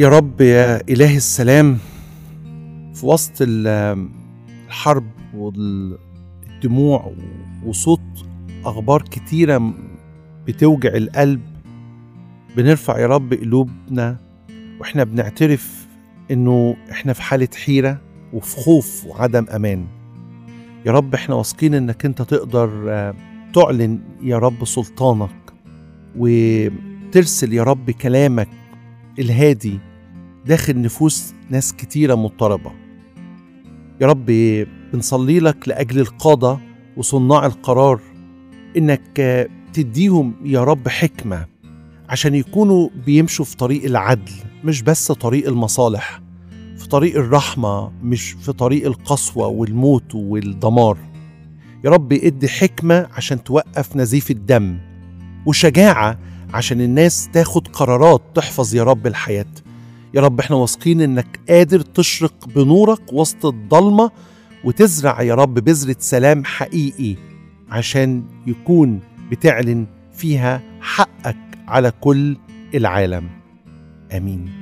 يا رب يا إله السلام في وسط ال- الحرب والدموع وصوت أخبار كتيرة بتوجع القلب بنرفع يا رب قلوبنا واحنا بنعترف انه احنا في حالة حيرة وفي خوف وعدم امان يا رب احنا واثقين انك انت تقدر آه، تعلن يا رب سلطانك وترسل يا رب كلامك الهادي داخل نفوس ناس كتيرة مضطربة يا رب بنصلي لك لأجل القادة وصناع القرار إنك آه، تديهم يا رب حكمة عشان يكونوا بيمشوا في طريق العدل مش بس طريق المصالح في طريق الرحمة مش في طريق القسوة والموت والدمار يا رب ادي حكمة عشان توقف نزيف الدم وشجاعة عشان الناس تاخد قرارات تحفظ يا رب الحياة يا رب احنا واثقين انك قادر تشرق بنورك وسط الضلمة وتزرع يا رب بذرة سلام حقيقي عشان يكون بتعلن فيها حقك على كل العالم امين